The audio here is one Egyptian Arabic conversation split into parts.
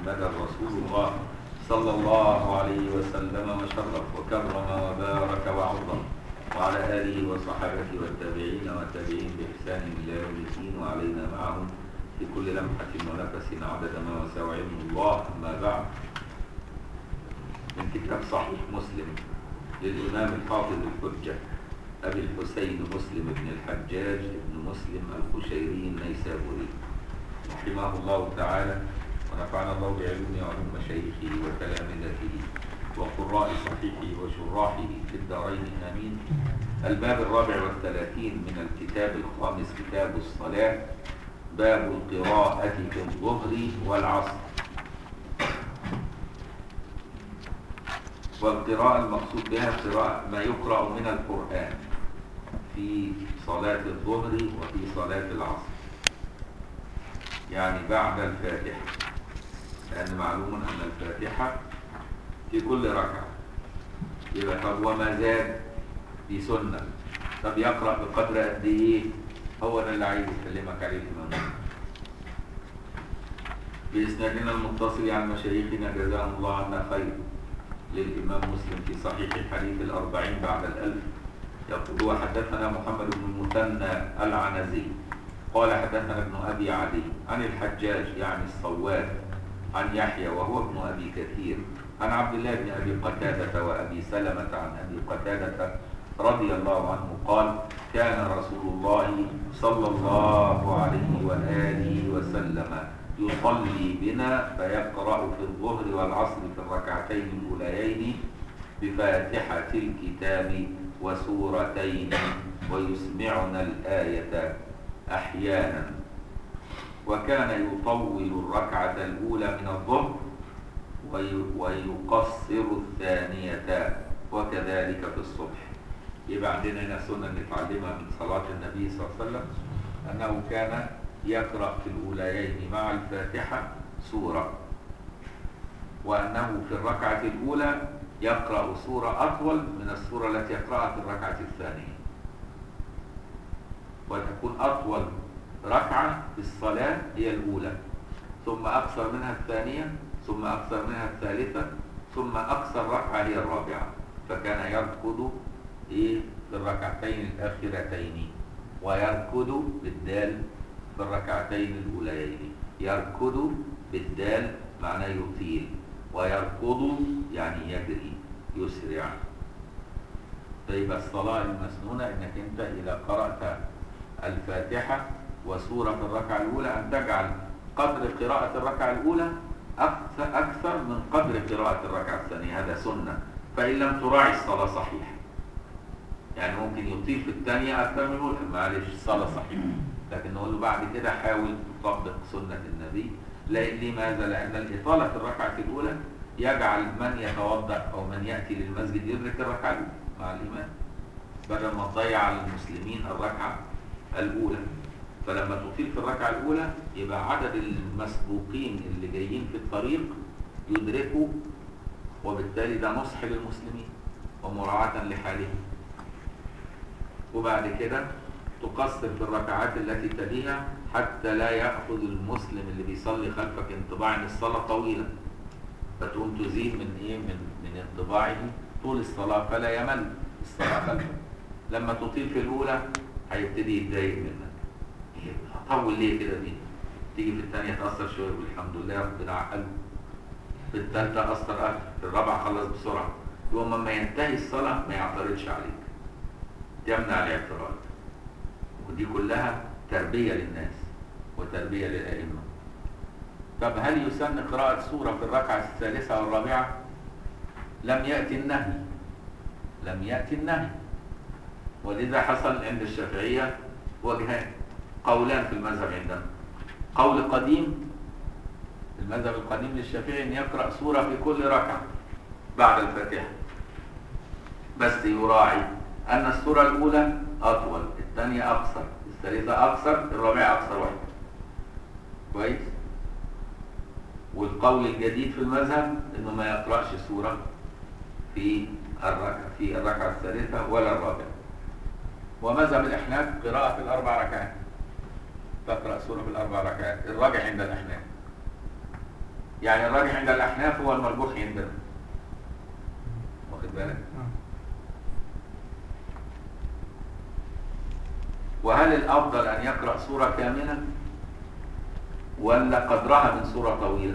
محمدا رسول الله صلى الله عليه وسلم وشرف وكرم وبارك وعظم وعلى آله وصحابته والتابعين والتابعين بإحسان إلى يوم الدين وعلينا معهم في كل لمحة ونفس عدد ما وسع علم الله أما بعد من كتاب صحيح مسلم للإمام الحافظ الحجة أبي الحسين مسلم بن الحجاج بن مسلم القشيري النيسابوري رحمه الله تعالى ونفعنا الله بعلومه وعلوم مشايخه وتلامذته وقراء صحيحه وشراحه في الدارين آمين الباب الرابع والثلاثين من الكتاب الخامس كتاب الصلاة باب القراءة في الظهر والعصر والقراءة المقصود بها قراءة ما يقرأ من القرآن في صلاة الظهر وفي صلاة العصر يعني بعد الفاتحة لأن معلوم أن الفاتحة في كل ركعة يبقى طب وما زاد دي سنة طب يقرأ بقدر قد إيه هو ده اللي عايز يكلمك عليه الإمام بإسنادنا المتصل عن مشايخنا جزاهم الله عنا خير للإمام مسلم في صحيح الحديث الأربعين بعد الألف يقول وحدثنا محمد بن المثنى العنزي قال حدثنا ابن أبي عدي عن الحجاج يعني الصواب عن يحيى وهو ابن أبي كثير عن عبد الله بن أبي قتادة وأبي سلمة عن أبي قتادة رضي الله عنه قال كان رسول الله صلى الله عليه وآله وسلم يصلي بنا فيقرأ في الظهر والعصر في الركعتين الأوليين بفاتحة الكتاب وسورتين ويسمعنا الآية أحيانا وكان يطول الركعة الأولى من الظهر ويقصر الثانية وكذلك في الصبح يبقى عندنا هنا سنة نتعلمها من صلاة النبي صلى الله عليه وسلم أنه كان يقرأ في الأوليين مع الفاتحة سورة وأنه في الركعة الأولى يقرأ سورة أطول من السورة التي يقرأها في الركعة الثانية وتكون أطول ركعة في الصلاة هي الأولى ثم أقصر منها الثانية ثم أقصر منها الثالثة ثم أقصر ركعة هي الرابعة فكان يركض إيه في الركعتين الأخيرتين ويركض بالدال في الركعتين الأوليين يركض بالدال معناه يطيل ويركض يعني يجري يسرع فيبقى الصلاة المسنونة انك انت اذا قرأت الفاتحة وسورة في الركعة الاولى ان تجعل قدر قراءة الركعة الاولى اكثر, أكثر من قدر قراءة الركعة الثانية هذا سنة فإن لم تراعي الصلاة صحيحة يعني ممكن يطيل في الثانية أكثر من الأولى معلش الصلاة صحيحة لكن نقول له بعد كده حاول تطبق سنة النبي لماذا؟ لأن الإطالة في الركعة الأولى يجعل من يتوضأ أو من يأتي للمسجد يدرك الركعة الأولى مع الإمام بدل ما تضيع على المسلمين الركعة الأولى فلما تطيل في الركعة الأولى يبقى عدد المسبوقين اللي جايين في الطريق يدركوا وبالتالي ده نصح للمسلمين ومراعاة لحالهم وبعد كده تقصر في الركعات التي تليها حتى لا يأخذ المسلم اللي بيصلي خلفك انطباع ان الصلاة طويلة فتقوم تزيد من ايه من من انطباعه طول الصلاة فلا يمل الصلاة خلفك لما تطيل في الأولى هيبتدي يتضايق منك طول ليه كده دي تيجي في الثانية تأثر شوية والحمد لله ربنا عقله في الثالثة أثر أكثر في الرابعة خلص بسرعة يوم لما ينتهي الصلاة ما يعترضش عليك تمنع الاعتراض ودي كلها تربية للناس وتربية للأئمة طب هل يسن قراءة سورة في الركعة الثالثة والرابعة لم يأتي النهي لم يأتي النهي ولذا حصل عند الشافعية وجهان قولان في المذهب عندنا قول قديم المذهب القديم للشافعي ان يقرأ سورة في كل ركعة بعد الفاتحة بس يراعي أن السورة الأولى أطول الثانية أقصر الثالثة أقصر الرابعة أقصر واحدة كويس والقول الجديد في المذهب انه ما يقرأش سورة في الركعة في الركعة الثالثة ولا الرابعة ومذهب الأحناف قراءة في الأربع ركعات تقرأ سورة في الأربع ركعات الراجع عند الأحناف يعني الراجح عند الأحناف هو المرجوح عندنا واخد بالك وهل الأفضل أن يقرأ سورة كاملة ولا قدرها من سورة طويلة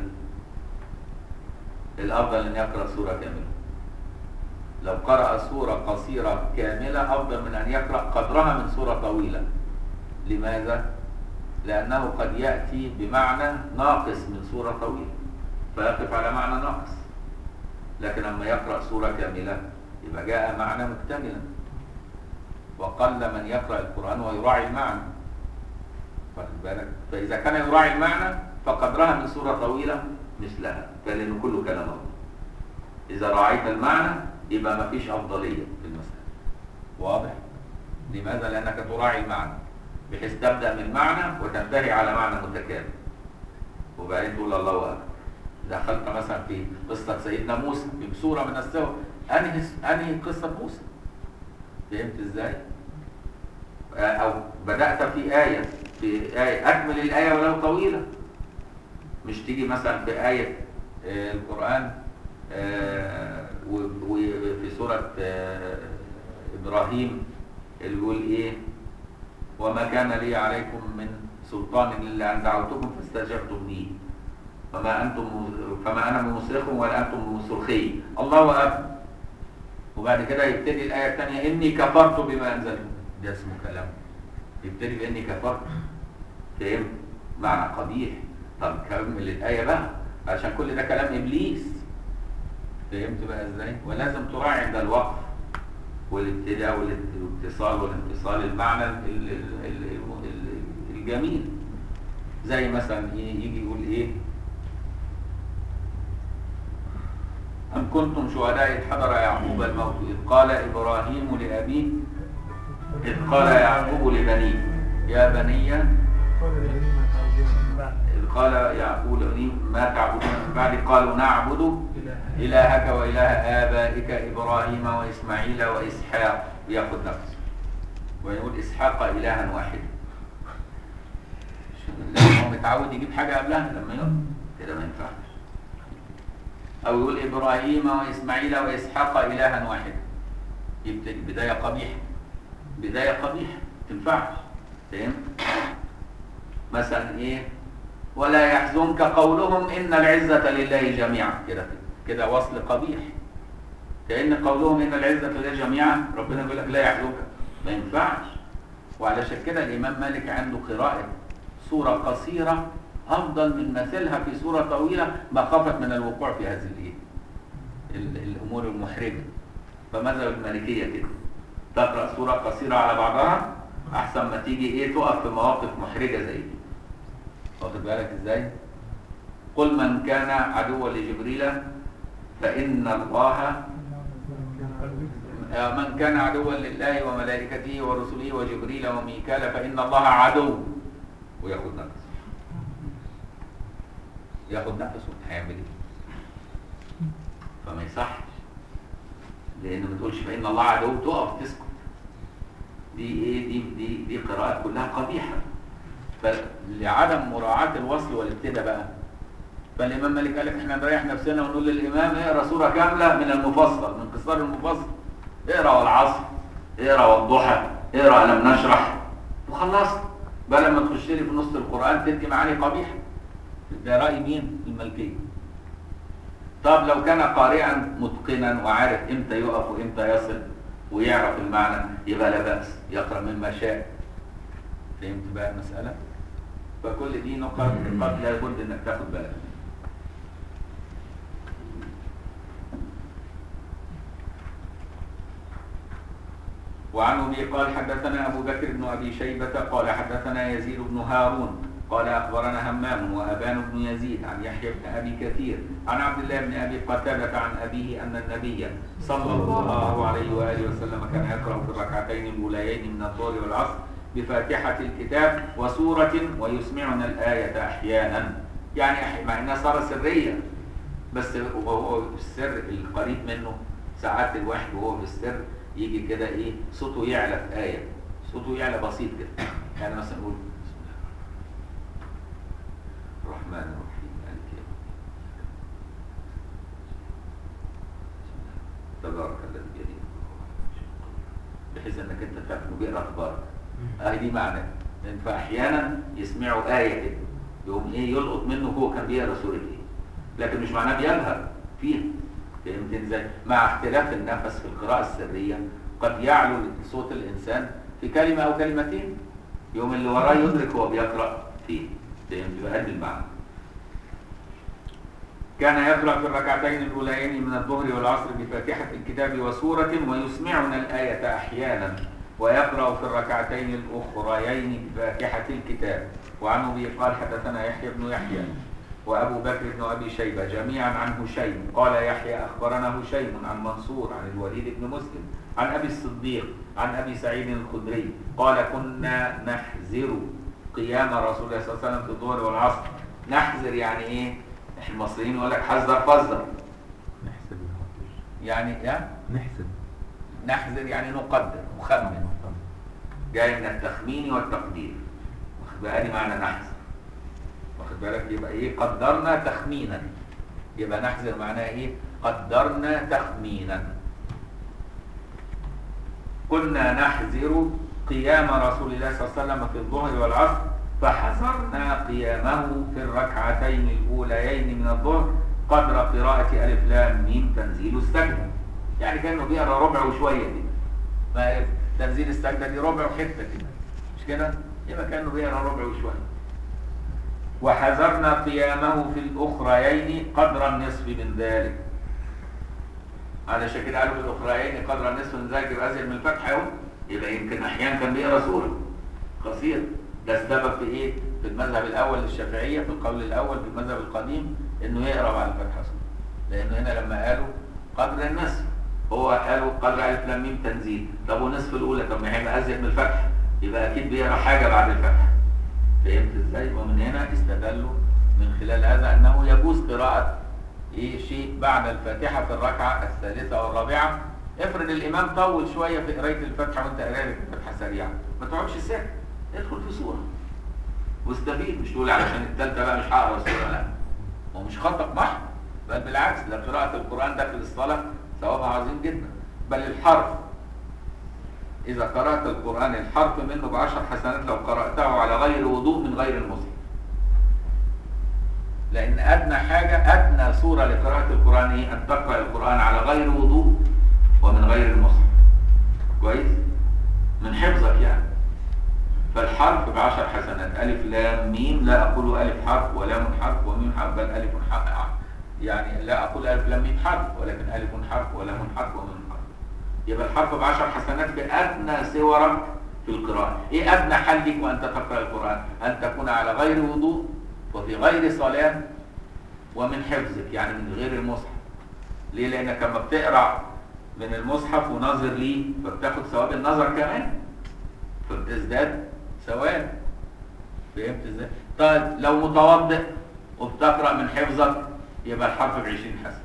الأفضل أن يقرأ سورة كاملة لو قرأ سورة قصيرة كاملة أفضل من أن يقرأ قدرها من سورة طويلة لماذا؟ لأنه قد يأتي بمعنى ناقص من سورة طويلة فيقف على معنى ناقص لكن لما يقرأ سورة كاملة يبقى جاء معنى مكتملا وقل من يقرأ القرآن ويراعي المعنى واخد بالك فإذا كان يراعي المعنى فقدرها من سورة طويلة مثلها فلأنه كله كلام الله إذا راعيت المعنى يبقى ما فيش أفضلية في المسألة واضح؟ لماذا؟ لأنك تراعي المعنى بحيث تبدأ من معنى وتنتهي على معنى متكامل وبعدين تقول الله أكبر دخلت مثلا في قصة سيدنا موسى في سورة من السور أنهي أنهي قصة موسى فهمت ازاي؟ أو بدأت في آية في آية أكمل الآية ولو طويلة مش تيجي مثلا في آية آه، القرآن آه، و- وفي سورة آه، إبراهيم اللي بيقول إيه وما كان لي عليكم من سلطان إلا أن دعوتكم فاستجبتم لي فما أنتم فما أنا بمصرخكم ولا أنتم بمصرخي الله أكبر وبعد كده يبتدي الآية الثانية إني كفرت بما أنزلت ده اسمه كلام يبتدي بإني كفرت فهمت معنى قبيح طب كمل الآية بقى عشان كل ده كلام إبليس فهمت بقى إزاي ولازم تراعي عند الوقف والابتداء والاتصال والانفصال المعنى ال- ال- ال- ال- ال- الجميل زي مثلا إيه يجي يقول إيه أم كنتم شهداء إذ حضر يعقوب الموت إذ قال إبراهيم لأبيه إذ قال يعقوب لبنيه يا بني قال لبني ما تعبدون من بعد إذ قال يعقوب لبنيه ما تعبدون من بعد قالوا نعبد إله إلهك وإله آبائك إبراهيم وإسماعيل وإسحاق ياخد نفسه ويقول إسحاق إلها واحدا لأن هو متعود يجيب حاجة قبلها لما يقول كده ما ينفعش أو يقول إبراهيم وإسماعيل وإسحاق إلها واحدا يبتدي بداية قبيحة بداية قبيحة ما تنفعش فهمت؟ مثلا إيه ولا يحزنك قولهم إن العزة لله جميعا كده كده وصل قبيح كأن قولهم إن العزة لله جميعا ربنا يقول لك لا يحزنك ما ينفعش وعلشان كده الإمام مالك عنده قراءة سورة قصيرة أفضل من مثلها في سورة طويلة مخافة من الوقوع في هذه الإيه؟ ال- الأمور المحرجة فماذا المالكية كده تقرأ سورة قصيرة على بعضها أحسن ما تيجي إيه تقف في مواقف محرجة زي دي واخد بالك إزاي؟ قل من كان عدوا لجبريل فإن الله من كان عدوا لله وملائكته ورسله وجبريل وميكال فإن الله عدو وياخد نفسه ياخد نفسه هيعمل ايه؟ فما يصحش لأن ما تقولش فإن الله عدو تقف تسكت دي ايه دي دي دي قراءات كلها قبيحة فلعدم مراعاة الوصل والابتداء بقى فالإمام مالك قال لك احنا نريح نفسنا ونقول للإمام اقرا سورة كاملة من المفصل من قصار المفصل اقرا والعصر اقرا والضحى اقرا ألم نشرح وخلصت بل لما تخش لي في نص القرآن تدي معاني قبيحة ده رأي مين؟ الملكية طب لو كان قارئا متقنا وعارف امتى يقف وامتى يصل ويعرف المعنى يبقى لا بأس يقرأ مما شاء فهمت بقى المسألة؟ فكل دي نقط قد لابد انك تاخد بالك منها. وعن ابي قال حدثنا ابو بكر بن ابي شيبه قال حدثنا يزيد بن هارون قال اخبرنا همام وابان بن يزيد عن يحيى بن ابي كثير عن عبد الله بن ابي قتاده عن ابيه ان النبي صلى الله عليه واله وسلم كان يقرا في الركعتين الاوليين من الظهر والعصر بفاتحه الكتاب وسوره ويسمعنا الايه احيانا يعني أح- مع انها صارت سريه بس وهو في السر القريب منه ساعات الواحد وهو في السر يجي كده ايه صوته يعلى في آية صوته يعلى بسيط كده يعني مثلا نقول بسم الله الرحمن الرحيم مالك يوم الدين. بحيث انك انت تعرف انه بيقرا اخبارك اهي دي معنى فاحيانا يسمعوا ايه كده يقوم ايه يلقط منه هو كان بيقرا سوره ايه لكن مش معناه بيجهر فيها فهمت ازاي مع اختلاف النفس في القراءه السريه قد يعلو صوت الانسان في كلمه او كلمتين يوم اللي وراه يدرك هو بيقرا فيه فهمت بقى دي المعنى كان يقرأ في الركعتين الأوليين من الظهر والعصر بفاتحة الكتاب وسورة ويسمعنا الآية أحيانا ويقرأ في الركعتين الأخريين بفاتحة الكتاب وعن أبي قال حدثنا يحيى بن يحيى وأبو بكر بن أبي شيبة جميعا عن هشيم قال يحيى أخبرنا هشيم عن منصور عن الوليد بن مسلم عن أبي الصديق عن أبي سعيد الخدري قال كنا نحزر قيام رسول الله صلى الله عليه وسلم في الظهر والعصر نحزر يعني إيه؟ احنا المصريين يقول لك حذر فذر نحسب يعني يا نحسب نحذر يعني نقدر نخمن جاي من التخمين والتقدير واخد بالك معنى نحذر واخد بالك يبقى ايه قدرنا تخمينا يبقى نحذر معناه ايه قدرنا تخمينا كنا نحذر قيام رسول الله صلى الله عليه وسلم في الظهر والعصر فحذرنا قيامه في الركعتين الاوليين من الظهر قدر قراءة ألف لام ميم تنزيل السجدة يعني كأنه بيقرا ربع وشوية كده ما تنزيل السجدة دي ربع وحتة كده مش كده؟ يبقى كأنه بيقرا ربع وشوية وحذرنا قيامه في الأخريين قدر النصف من ذلك علشان كده قالوا في الأخريين قدر النصف من ذلك يبقى أزيد من الفتح أهو يبقى يمكن أحيانا كان بيقرا سورة قصير ده السبب في إيه؟ في المذهب الأول للشافعية في القول الأول في المذهب القديم إنه يقرا بعد الفتحة سورة لأنه هنا لما قالوا قدر النصف هو قالوا قدر ألف لام ميم تنزيل طب ونصف الأولى طب ما هيبقى أزيد من الفتح يبقى أكيد بيقرا حاجة بعد الفتح فهمت ازاي ومن هنا استدلوا من خلال هذا انه يجوز قراءة ايه شيء بعد الفاتحة في الركعة الثالثة والرابعة افرض الامام طول شوية في قراية الفاتحة وانت قراية الفاتحة سريعة ما تقعدش ساكت ادخل في سورة واستفيد مش تقول علشان الثالثة بقى مش هقرا سورة لا هو مش خطأ محض بل بالعكس ده قراءة القرآن داخل الصلاة ثوابها عظيم جدا بل الحرف إذا قرأت القرآن الحرف منه بعشر حسنات لو قرأته على غير وضوء من غير المصحف لأن أدنى حاجة أدنى صورة لقراءة القرآن إيه؟ أن تقرأ القرآن على غير وضوء ومن غير المصحف كويس؟ من حفظك يعني فالحرف بعشر حسنات ألف لام ميم لا أقول ألف حرف ولام حرف وميم حرف بل ألف حرف يعني لا أقول ألف لام ميم حرف ولكن ألف حرف ولام حرف وميم حرف يبقى الحرف بعشر حسنات في أدنى صورك في القراءة إيه أدنى حل لك وأنت تقرأ القرآن أن تكون على غير وضوء وفي غير صلاة ومن حفظك يعني من غير المصحف ليه لأنك لما بتقرأ من المصحف وناظر ليه فبتاخد ثواب النظر كمان فبتزداد ثواب فهمت ازاي؟ طيب لو متوضئ وبتقرأ من حفظك يبقى الحرف ب 20 حسنة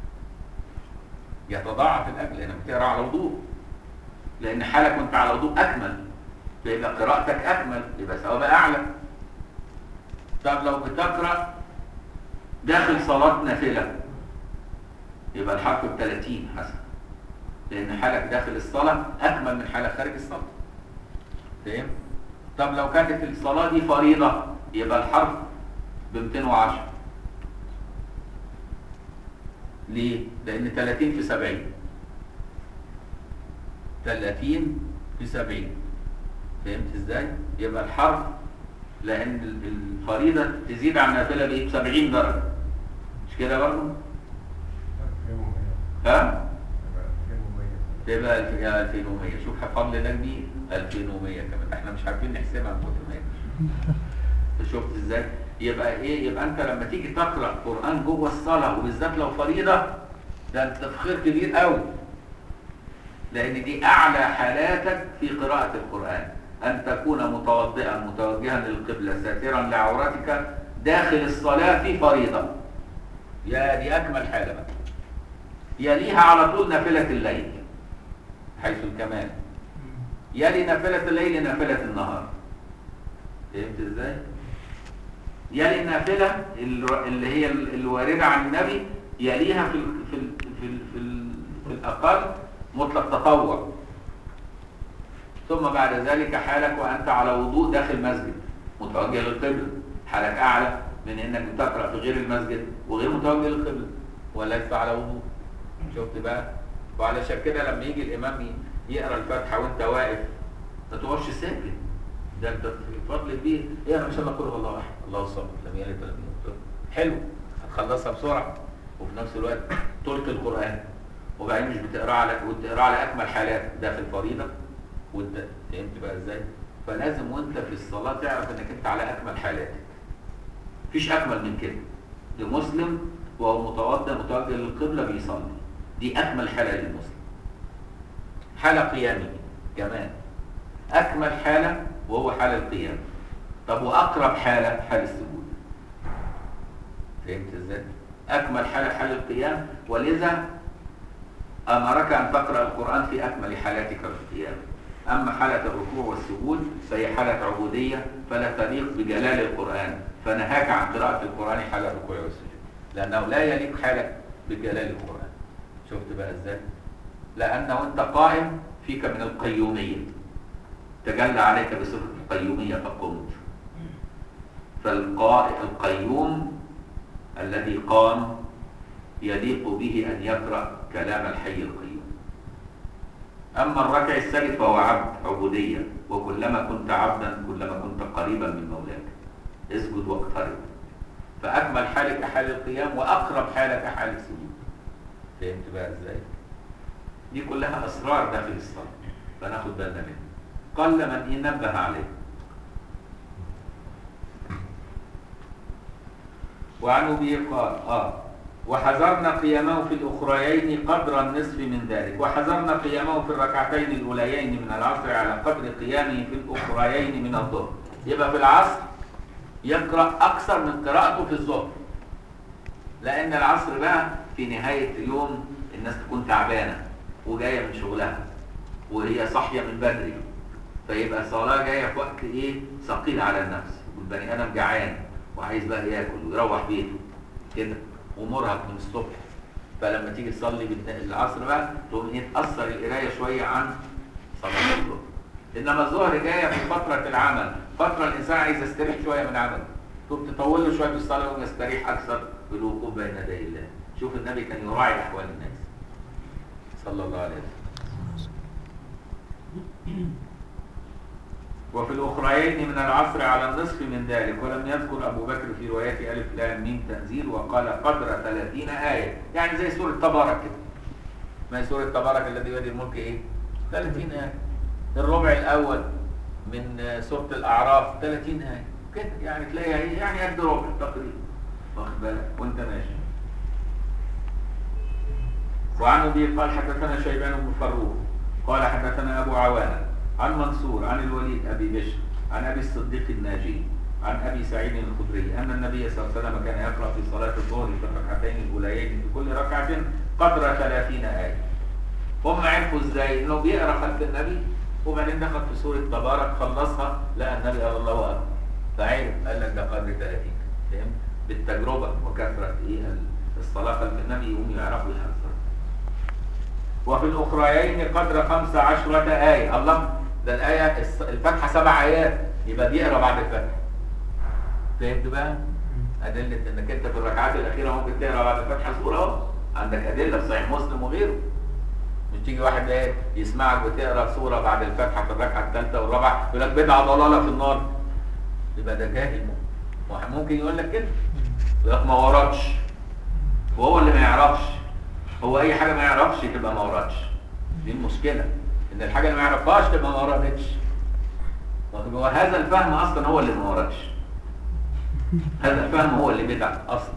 يتضاعف الاجر لانك بتقرا على وضوء لان حالك وانت على وضوء اكمل فيبقى قراءتك اكمل يبقى ثوابها اعلى طب لو بتقرا داخل صلاه نافله يبقى الحرف ب 30 حسن لان حالك داخل الصلاه اكمل من حالك خارج الصلاه فاهم طب لو كانت الصلاه دي فريضه يبقى الحرف ب 210 ليه؟ لأن 30 في 70 30 في 70 فهمت ازاي؟ يبقى الحرف لأن الفريضة تزيد عن النافلة بإيه؟ ب 70 درجة مش كده برضه؟ ها؟ تبقى 2100 شوف فضل ده كبير 2100 كمان احنا مش عارفين نحسبها من كتر ما هي شفت ازاي؟ يبقى ايه يبقى انت لما تيجي تقرا قران جوه الصلاه وبالذات لو فريضه ده انت في خير كبير قوي لان دي اعلى حالاتك في قراءه القران ان تكون متوضئا متوجها للقبله ساترا لعورتك داخل الصلاه في فريضه يا دي اكمل حاله بقى يليها على طول نافله الليل حيث الكمال يلي نافله الليل نافله النهار فهمت ازاي يلي النافلة اللي هي الواردة عن النبي يليها في ال في ال في ال في, ال في الأقل مطلق تطوع ثم بعد ذلك حالك وانت على وضوء داخل مسجد متوجه للقبله حالك اعلى من انك بتقرا في غير المسجد وغير متوجه للقبله ولست على وضوء شفت بقى وعلشان كده لما يجي الامام ي- يقرا الفاتحه وانت واقف ما تقفش ساكت ده انت في فضل كبير ايه انا مش الله قل هو الله احد الله الصمد لم يلد ولم يولد حلو هتخلصها بسرعه وفي نفس الوقت تلقي القران وبعدين مش بتقرا على وتقرا على اكمل حالات ده في الفريضه وانت فهمت بقى ازاي فلازم وانت في الصلاه تعرف انك انت على اكمل حالاتك مفيش اكمل من كده لمسلم وهو متوضا متوجه للقبله بيصلي دي اكمل حاله للمسلم حاله قيامه كمان اكمل حاله وهو حال القيام طب واقرب حاله حال السجود فهمت ازاي اكمل حاله حال القيام ولذا امرك ان تقرا القران في اكمل حالاتك في القيام اما حاله الركوع والسجود فهي حاله عبوديه فلا تليق بجلال القران فنهاك عن قراءه القران حال الركوع والسجود لانه لا يليق حالك بجلال القران شفت بقى ازاي لانه انت قائم فيك من القيوميه تجلى عليك بصفه القيوميه فقمت فالقيوم الذي قام يليق به ان يقرا كلام الحي القيوم اما الركع الساجد فهو عبد عبوديه وكلما كنت عبدا كلما كنت قريبا من مولاك اسجد واقترب فاكمل حالك حال القيام واقرب حالك حال السجود فهمت بقى ازاي دي كلها اسرار داخل الصلاه فناخد بالنا منها قل من ينبه عليه وعن ابي قال اه وحذرنا قيامه في الاخريين قدر النصف من ذلك وحذرنا قيامه في الركعتين الاوليين من العصر على قدر قيامه في الاخريين من الظهر يبقى في العصر يقرا اكثر من قراءته في الظهر لان العصر بقى في نهايه اليوم الناس تكون تعبانه وجايه من شغلها وهي صاحيه من بدري فيبقى الصلاه جايه في وقت ايه ثقيل على النفس والبني ادم جعان وعايز بقى ياكل ويروح بيته كده ومرهق من الصبح فلما تيجي تصلي بالن- العصر بقى تقوم ايه تاثر القرايه شويه عن صلاه الظهر انما الظهر جايه في فتره العمل فتره الانسان عايز يستريح شويه من عمله تقوم تطول له شويه في الصلاه ويستريح اكثر بالوقوف بين يدي الله شوف النبي كان يراعي احوال الناس صلى الله عليه وسلم وفي الأخريين من العصر على النصف من ذلك ولم يذكر أبو بكر في رواية ألف لام ميم تنزيل وقال قدر 30 آية يعني زي سورة تبارك كده ما هي سورة تبارك الذي بيده الملك إيه 30 آية الربع الأول من آه، سورة الأعراف 30 آية كده يعني تلاقيها إيه؟ يعني قد ربع تقريبا واخد بالك وأنت ماشي وعن ابي قال حدثنا شيبان بن فروخ قال حدثنا ابو عوانه عن منصور عن الوليد ابي بشر عن ابي الصديق الناجي عن ابي سعيد الخدري ان النبي صلى الله عليه وسلم كان يقرا في صلاه الظهر في الركعتين الاوليين في كل ركعه قدر 30 ايه هم عرفوا ازاي انه بيقرا خلف النبي وبعدين دخل في سوره تبارك خلصها لقى النبي قال الله اكبر فعرف قال لك ده قدر 30 فهمت بالتجربه وكثره ايه الصلاه خلف النبي يقوم يعرفوا يحفظوا وفي الأخريين قدر خمس عشرة آية الله ده الآية الس- الفاتحة سبع آيات يبقى بيقرا بعد الفاتحة فهمت بقى؟ أدلة إنك أنت في الركعات الأخيرة ممكن تقرا بعد الفاتحة سورة أهو عندك أدلة في صحيح مسلم وغيره مش تيجي واحد ايه يسمعك بتقرا سورة بعد الفاتحة في الركعة الثالثة والرابعة يقول لك بدعة ضلالة في النار يبقى ده جاهل واحد ممكن يقول لك كده يقول لك ما وردش وهو اللي ما يعرفش هو اي حاجه ما يعرفش تبقى ما وردش دي المشكله ان الحاجه اللي ما يعرفهاش تبقى ما وردتش وهذا الفهم اصلا هو اللي ما وردش هذا الفهم هو اللي بدع اصلا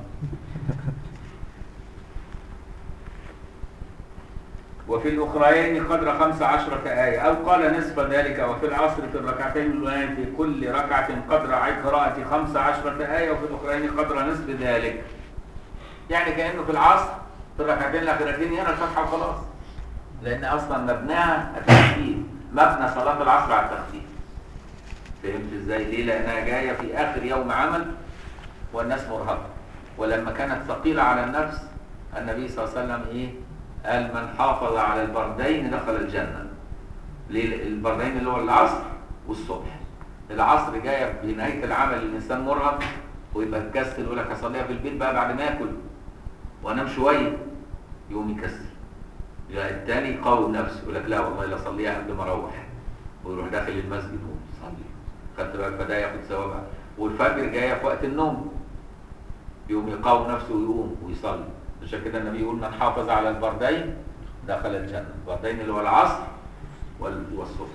وفي الأخريين قدر خمس عشرة آية أو قال نصف ذلك وفي العصر في الركعتين الأولين في كل ركعة قدر قراءة خمس عشرة آية وفي الأخرين قدر نصف ذلك يعني كأنه في العصر في الركعتين الأخيرتين يقرا الفاتحة وخلاص لأن أصلا مبناها التخفيف مبنى صلاة العصر على التخفيف فهمت ازاي؟ ليه؟ لأنها جاية في آخر يوم عمل والناس مرهقة ولما كانت ثقيلة على النفس النبي صلى الله عليه وسلم إيه؟ قال من حافظ على البردين دخل الجنة ليه؟ البردين اللي هو العصر والصبح العصر جايه في نهايه العمل الانسان مرهق ويبقى مكسل يقول لك هصليها في البيت بقى بعد ما اكل وانام شويه يقوم يكسل يعني التاني قاوم نفسه يقول لك لا والله لا اصليها قبل ما اروح ويروح داخل المسجد ويصلي خدت بالك فده ياخد ثوابها والفجر جايه في وقت النوم يقوم يقاوم نفسه ويقوم ويصلي عشان كده النبي يقول من حافظ على البردين دخل الجنه البردين اللي هو العصر وال- والصبح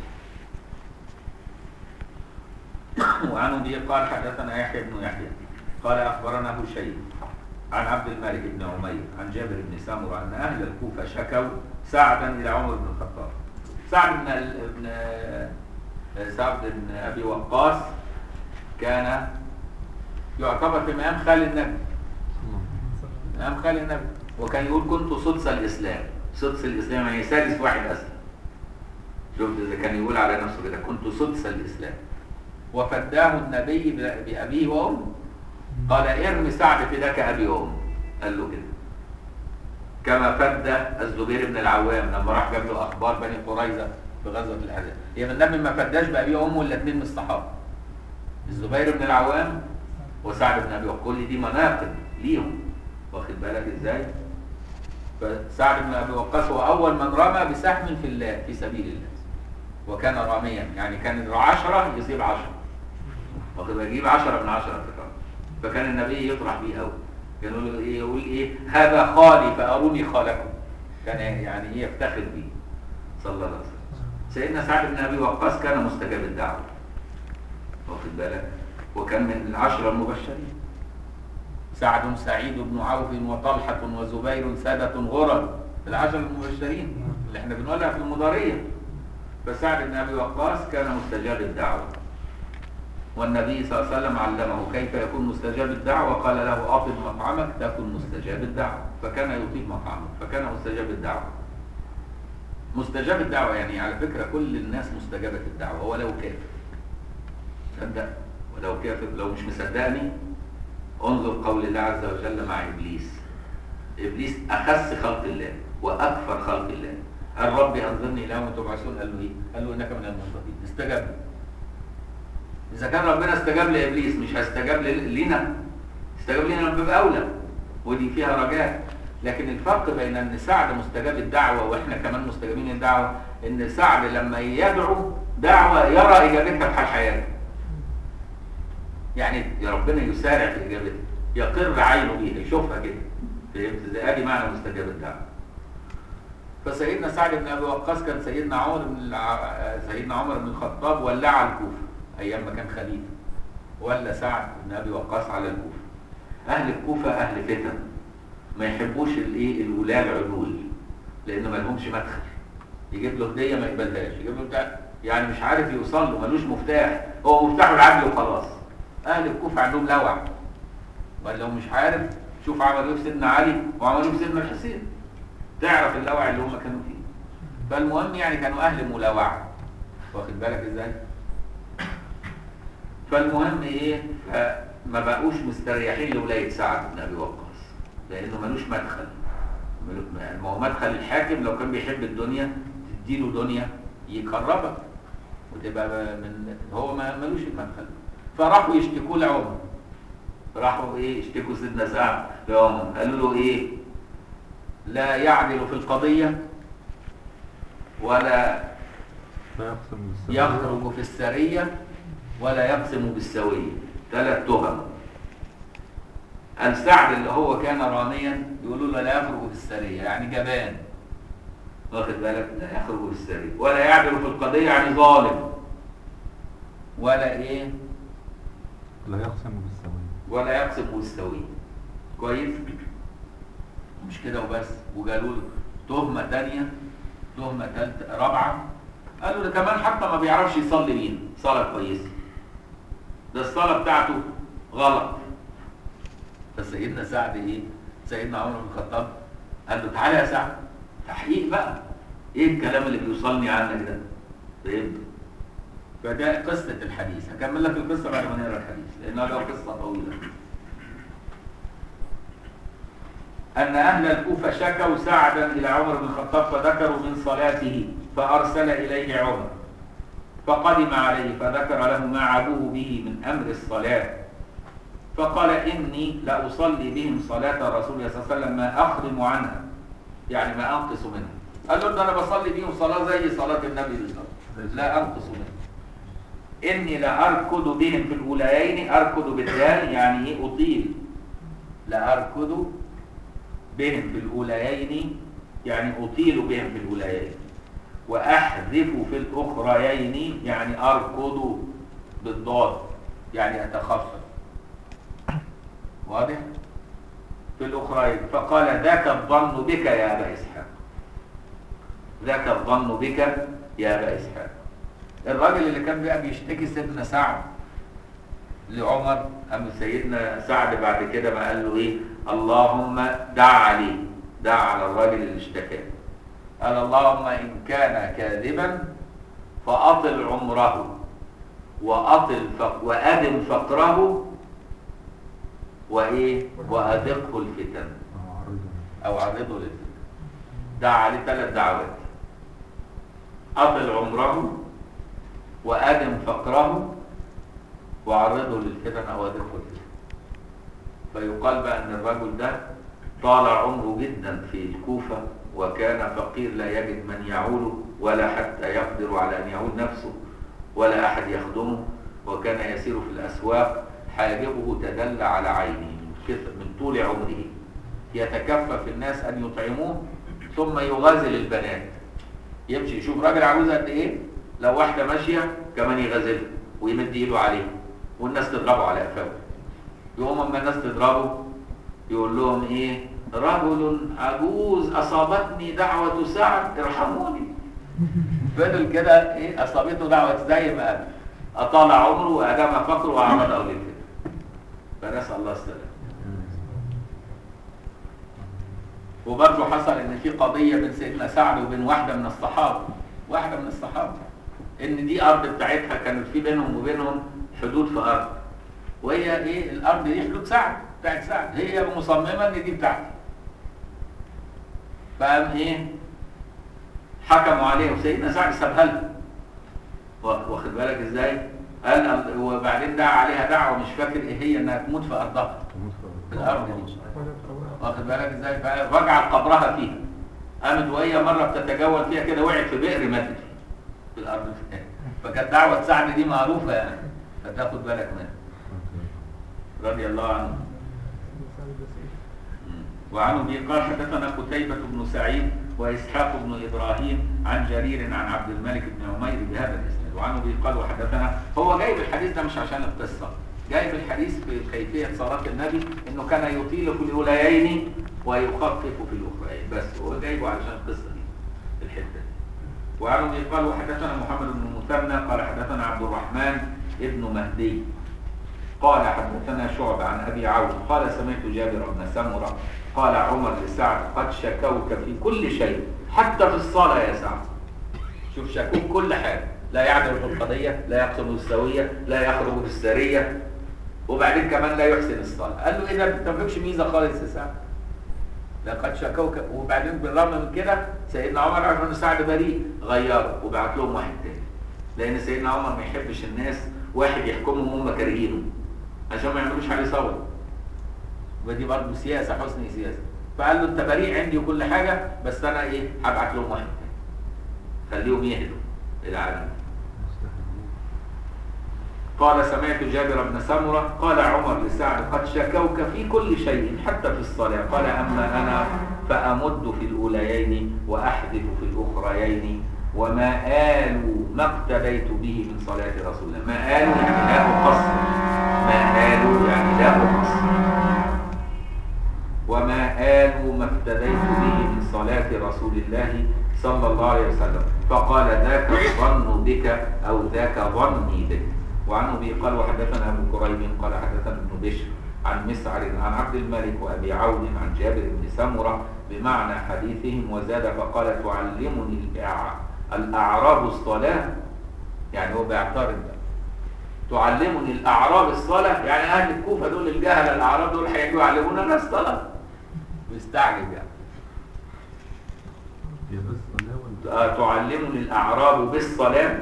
وعن ابي قال حدثنا يحيى بن يحيى قال اخبرنا هشيم عن عبد الملك بن عمير عن جابر بن سامر ان اهل الكوفه شكوا سعدا الى عمر بن الخطاب سعد بن ال- بن سعد بن ابي وقاص كان يعتبر في مقام خال النبي مقام خال النبي وكان يقول كنت سدس الاسلام سدس الاسلام يعني سادس واحد اسلم شفت اذا كان يقول على نفسه كده كنت سدس الاسلام وفداه النبي ب- بابيه وامه قال ارمي سعد فداك ابي وامه قال له كده كما فد الزبير بن العوام لما راح جاب له اخبار بني قريظه في غزوه الاحزاب يبقى النبي ما فداش بابيه وامه الاثنين من الصحابه الزبير بن العوام وسعد بن ابي وقاص كل دي مناقب ليهم واخد بالك ازاي فسعد بن ابي وقاص هو اول من رمى بسهم في الله في سبيل الله وكان راميا يعني كان عشرة يصيب عشرة واخد بالك يجيب عشرة من عشرة في الرمي فكان النبي يطرح بيه قوي كان يقول له ايه يقول ايه هذا خالي فاروني خالكم كان يعني ايه يفتخر بيه صلى الله عليه وسلم سيدنا سعد بن ابي وقاص كان مستجاب الدعوه واخد بالك وكان من العشرة المبشرين سعد سعيد بن عوف وطلحة وزبير سادة غرر العشرة المبشرين اللي احنا بنقولها في المضارية فسعد بن ابي وقاص كان مستجاب الدعوة والنبي صلى الله عليه وسلم علمه كيف يكون مستجاب الدعوة قال له أطب مطعمك تكن مستجاب الدعوة فكان يطيب مطعمه فكان مستجاب الدعوة مستجاب الدعوة يعني على فكرة كل الناس مستجابة الدعوة ولو كافر صدق ولو كافر لو مش مصدقني انظر قول الله عز وجل مع ابليس ابليس اخس خلق الله واكثر خلق الله قال ربي انظرني الى يوم تبعثون قال له ايه؟ قال له انك من المنظرين استجاب له. اذا كان ربنا استجاب لابليس مش هيستجاب ل- لنا استجاب لنا من باب اولى ودي فيها رجاء لكن الفرق بين ان سعد مستجاب الدعوه واحنا كمان مستجابين الدعوه ان سعد لما يدعو دعوه يرى اجابتها في حال حياته يعني يا ربنا يسارع في اجابتها يقر عينه بيها يشوفها كده فهمت ازاي ادي معنى مستجاب الدعوه فسيدنا سعد بن ابي وقاص كان سيدنا عمر بن الع... سيدنا عمر بن الخطاب ولع الكوفه ايام ما كان خليفه ولا سعد بن ابي وقاص على الكوفه اهل الكوفه اهل فتن ما يحبوش الايه الولاة العلول لان ما لهمش مدخل يجيب له هديه ما يقبلهاش يجيب له بتاع يعني مش عارف يوصل له ملوش مفتاح هو مفتاحه العدل وخلاص اهل الكوفه عندهم لوع ولا لو مش عارف شوف عملوا ايه في سيدنا علي وعملوا ايه في سيدنا الحسين تعرف اللوع اللي هم كانوا فيه فالمهم يعني كانوا اهل ملاوعه واخد بالك ازاي فالمهم ايه فما بقوش مستريحين لولايه سعد بن ابي وقاص لانه ملوش مدخل ملو- ما هو مدخل الحاكم لو كان بيحب الدنيا تديله دنيا يقربك وتبقى من هو ما ملوش المدخل فراحوا يشتكوا لعمر راحوا ايه يشتكوا سيدنا سعد لعمر قالوا له ايه لا يعدل في القضيه ولا لا يقسم بالسماء يخرج في السرية ولا يقسم بالسوية ثلاث تهم السعد اللي هو كان راميا يقولوا له لا يخرج في السرية يعني جبان واخد بالك لا يخرج في السرية ولا يعدل في القضية يعني ظالم ولا ايه لا يقسم بالسماء ولا يقسم بالسوية كويس مش كده وبس وقالوا له تهمة تانية تهمة تالتة رابعة قالوا ده كمان حتى ما بيعرفش يصلي بينا صلاة كويسة ده الصلاة بتاعته غلط فسيدنا سعد ايه سيدنا عمر بن الخطاب قال له تعالى يا سعد تحقيق بقى ايه الكلام اللي بيوصلني عنك ده فهمت فده قصة الحديث هكمل لك القصة بعد ما نقرا الحديث لأنها له قصة طويلة أن أهل الكوفة شكوا سعدا إلى عمر بن الخطاب فذكروا من صلاته فأرسل إليه عمر فقدم عليه فذكر له ما عابوه به من أمر الصلاة فقال إني لأصلي بهم صلاة رسول الله صلى الله عليه وسلم ما أخرم عنها يعني ما أنقص منها قال له ده أنا بصلي بهم صلاة زي صلاة النبي بالظبط لا أنقص منها إني لأركض بهم في الأوليين أركض بالدال يعني إيه أطيل لأركض بهم في الأوليين يعني أطيل بهم في الأوليين وأحذف في الأخريين يعني أركض بالضاد يعني أتخفف واضح؟ في الأخرين فقال ذاك الظن بك يا أبا إسحاق ذاك الظن بك يا أبا إسحاق الراجل اللي كان بقى بيشتكي سيدنا سعد لعمر أم سيدنا سعد بعد كده ما قال له إيه اللهم دع عليه دع على الراجل اللي اشتكى قال اللهم إن كان كاذبا فأطل عمره وأطل فق وأدم فقره وإيه وأذقه الفتن أو عرضه للفتن دع عليه ثلاث دعوات أطل عمره وأدم فقره وعرضه للفتن أو أذقه الفتن فيقال بقى أن الرجل ده طال عمره جدا في الكوفة وكان فقير لا يجد من يعوله ولا حتى يقدر على أن يعول نفسه ولا أحد يخدمه وكان يسير في الأسواق حاجبه تدلى على عينه من كثر من طول عمره يتكفف الناس أن يطعموه ثم يغازل البنات يمشي يشوف راجل عجوز قد إيه لو واحدة ماشية كمان يغازلها ويمد إيده عليه والناس تضربه على قفاه يقوم اما الناس تضربه يقول لهم ايه رجل عجوز اصابتني دعوة سعد ارحموني فضل كده ايه اصابته دعوة زي ما قال اطال عمره وادام فقره وعرضه للفتن فنسال الله السلامه وبرضه حصل ان في قضيه بين سيدنا سعد وبين واحده من الصحابه واحده من الصحابه ان دي ارض بتاعتها كانت في بينهم وبينهم حدود في ارض وهي ايه الارض دي حدود سعد بتاعت سعد هي مصممه ان دي بتاعتي فقام ايه حكموا عليه وسيدنا سعد سابها لها واخد بالك ازاي قال وبعدين دعا عليها دعوه مش فاكر ايه هي انها تموت في ارضها في الارض دي واخد بالك ازاي فرجعت قبرها فيها قامت وهي مره بتتجول فيها كده وقعت في بئر ماتت فيه في الارض فيها فكانت دعوه سعد دي معروفه يعني فتاخد بالك منها رضي الله عنه وعن ابي قال حدثنا قتيبة بن سعيد واسحاق بن ابراهيم عن جرير عن عبد الملك بن عمير بهذا الاسناد وعن ابي قال وحدثنا هو جايب الحديث ده مش عشان القصه جايب الحديث في كيفيه صلاه النبي انه كان يطيل في الاوليين ويخفف في الاخرين بس هو جايبه علشان القصه دي الحته دي وعن ابي قال وحدثنا محمد بن المثنى قال حدثنا عبد الرحمن ابن مهدي قال حدثنا شعبة عن أبي عون قال سمعت جابر بن سمرة قال عمر لسعد قد شكوك في كل شيء حتى في الصلاة يا سعد شوف شكوك كل حاجة لا يعدل في القضية لا يقسم السوية لا يخرج بالسرية وبعدين كمان لا يحسن الصلاة قال له إيه ده ما فيكش ميزة خالص يا سعد لقد شكوك وبعدين بالرغم من كده سيدنا عمر عرف ان سعد بريء غيره وبعت لهم واحد تاني لان سيدنا عمر ما يحبش الناس واحد يحكمهم هم كارهينه عشان ما يعملوش عليه ثوره ودي برضه سياسه حسن سياسه فقال له انت بريء عندي وكل حاجه بس انا ايه هبعت لهم واحد خليهم يهدوا العالم قال سمعت جابر بن سمره قال عمر لسعد قد شكوك في كل شيء حتى في الصلاه قال اما انا فامد في الاوليين واحذف في الاخريين وما آل ما اقتديت به من صلاة رسول الله ما آل يعني لا أقصر ما آل يعني لا أقصر وما آل ما اقتديت به من صلاة رسول الله صلى الله عليه وسلم فقال ذاك الظن بك أو ذاك ظني بك وعن أبي قال وحدثنا أبو كريب قال حدثنا ابن بشر عن مسعر عن عبد الملك وأبي عون عن جابر بن سمرة بمعنى حديثهم وزاد فقال تعلمني الإعاء الأعراب الصلاة يعني هو بيعترض بقى تعلمني الأعراب الصلاة يعني أهل الكوفة دول الجهل الأعراب دول هيجوا يعلمونا الناس الصلاة بيستعجب يعني هي بس صلاة ولا آه، تعلمني الأعراب بالصلاة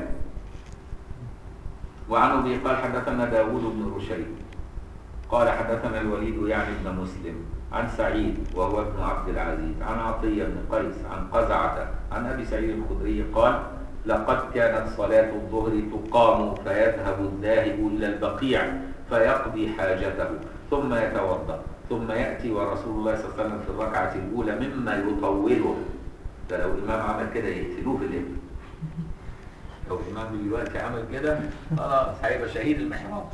وعن أبي قال حدثنا داود بن رشيد قال حدثنا الوليد يعني ابن مسلم عن سعيد وهو ابن عبد العزيز عن عطية بن قيس عن قزعة عن أبي سعيد الخدري قال لقد كانت صلاة الظهر تقام فيذهب الذاهب إلى البقيع فيقضي حاجته ثم يتوضأ ثم يأتي ورسول الله صلى الله عليه وسلم في الركعة الأولى مما يطوله ده لو إمام عمل كده يقتلوه في الإبن لو إمام دلوقتي عمل كده خلاص هيبقى شهيد المحراب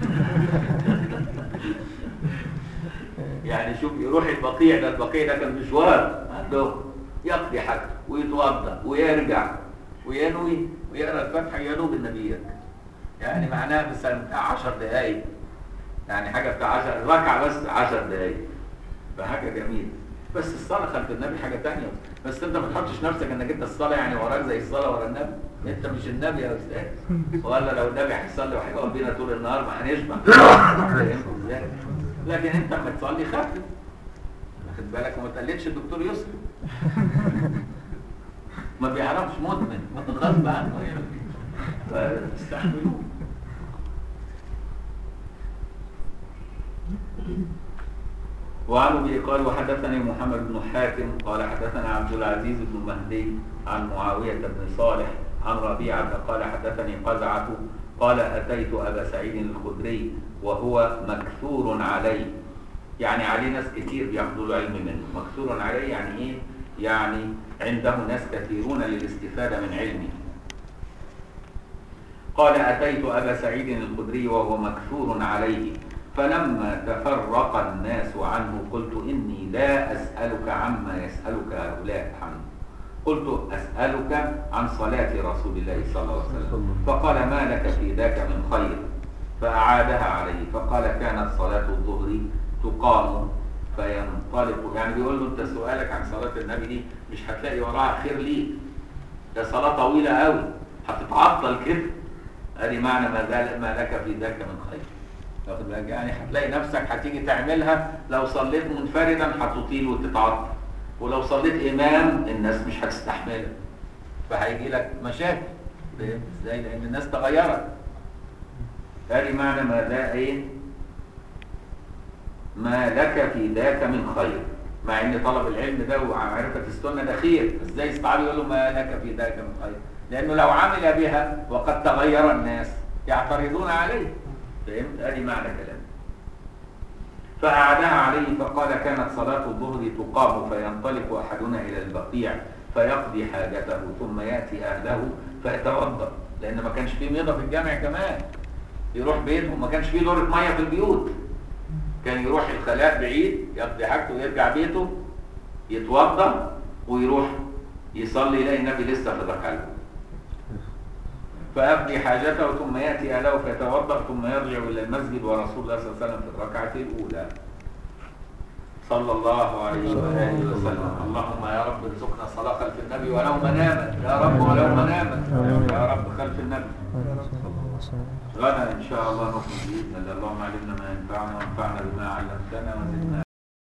يعني شوف يروح البقيع ده البقيع ده كان مشوار عنده يقضي حاجته ويتوضا ويرجع وينوي ويقرا الفاتحه ينوب النبي يرجع. يعني معناها مثلا بتاع 10 دقائق يعني حاجه بتاع 10 ركعه بس 10 دقائق فحاجه جميله بس الصلاه خلف النبي حاجه ثانيه بس انت ما تحطش نفسك انك انت الصلاه يعني وراك زي الصلاه ورا النبي انت مش النبي يا استاذ ولا لو النبي هيصلي وهيقف بينا طول النهار ما هنشبع فهمت ازاي لكن انت لما تصلي خفف واخد بالك وما تقلدش الدكتور يسري ما بيعرفش مدمن غصب عنه يعني فاستحملوه وعن ابي قال وحدثني محمد بن حاتم قال حدثنا عبد العزيز بن مهدي عن معاويه بن صالح عن ربيعه قال حدثني قزعه قال اتيت ابا سعيد الخدري وهو مكثور عليه يعني عليه ناس كتير بياخذوا العلم منه مكثور عليه يعني ايه يعني عنده ناس كثيرون للاستفاده من علمه قال أتيت أبا سعيد الخدري وهو مكثور عليه فلما تفرق الناس عنه قلت إني لا أسألك عما يسألك هؤلاء عنه قلت أسألك عن صلاة رسول الله صلى الله عليه وسلم فقال ما لك في ذاك من خير فأعادها عليه فقال كانت صلاة الظهر تقام فينطلق يعني بيقول له انت سؤالك عن صلاة النبي دي مش هتلاقي وراها خير ليك ده صلاة طويلة قوي هتتعطل كده ادي معنى ما, ذل- ما لك في ذاك من خير واخد بالك يعني هتلاقي نفسك هتيجي تعملها لو صليت منفردا هتطيل وتتعطل ولو صليت امام الناس مش هتستحملها فهيجي لك مشاكل فهمت ازاي لان الناس تغيرت ادي معنى ما ذا ايه ما لك في ذاك من خير مع ان طلب العلم ده ومعرفه السنه ده خير ازاي الصحابي يقول له ما لك في ذاك من خير لانه لو عمل بها وقد تغير الناس يعترضون عليه فهمت ادي معنى كلامه فأعادها عليه فقال كانت صلاة الظهر تقام فينطلق أحدنا إلى البقيع فيقضي حاجته ثم يأتي أهله فيتوضأ لأن ما كانش فيه ميضة في الجامع كمان يروح بيته ما كانش فيه دورة مية في البيوت كان يروح الخلاء بعيد يقضي حاجته ويرجع بيته يتوضأ ويروح يصلي يلاقي النبي لسه في الركعة الأولى فيقضي حاجته ثم يأتي أهله فيتوضأ ثم يرجع إلى المسجد ورسول الله صلى الله عليه وسلم في الركعة الأولى صلى الله عليه وآله وسلم اللهم يا رب ارزقنا صلاة خلف النبي ولو مناما يا رب ولو مناما يا رب خلف النبي غدا إن شاء الله نخرج بإذن الله اللهم علمنا ما ينفعنا وانفعنا بما علمتنا وزدنا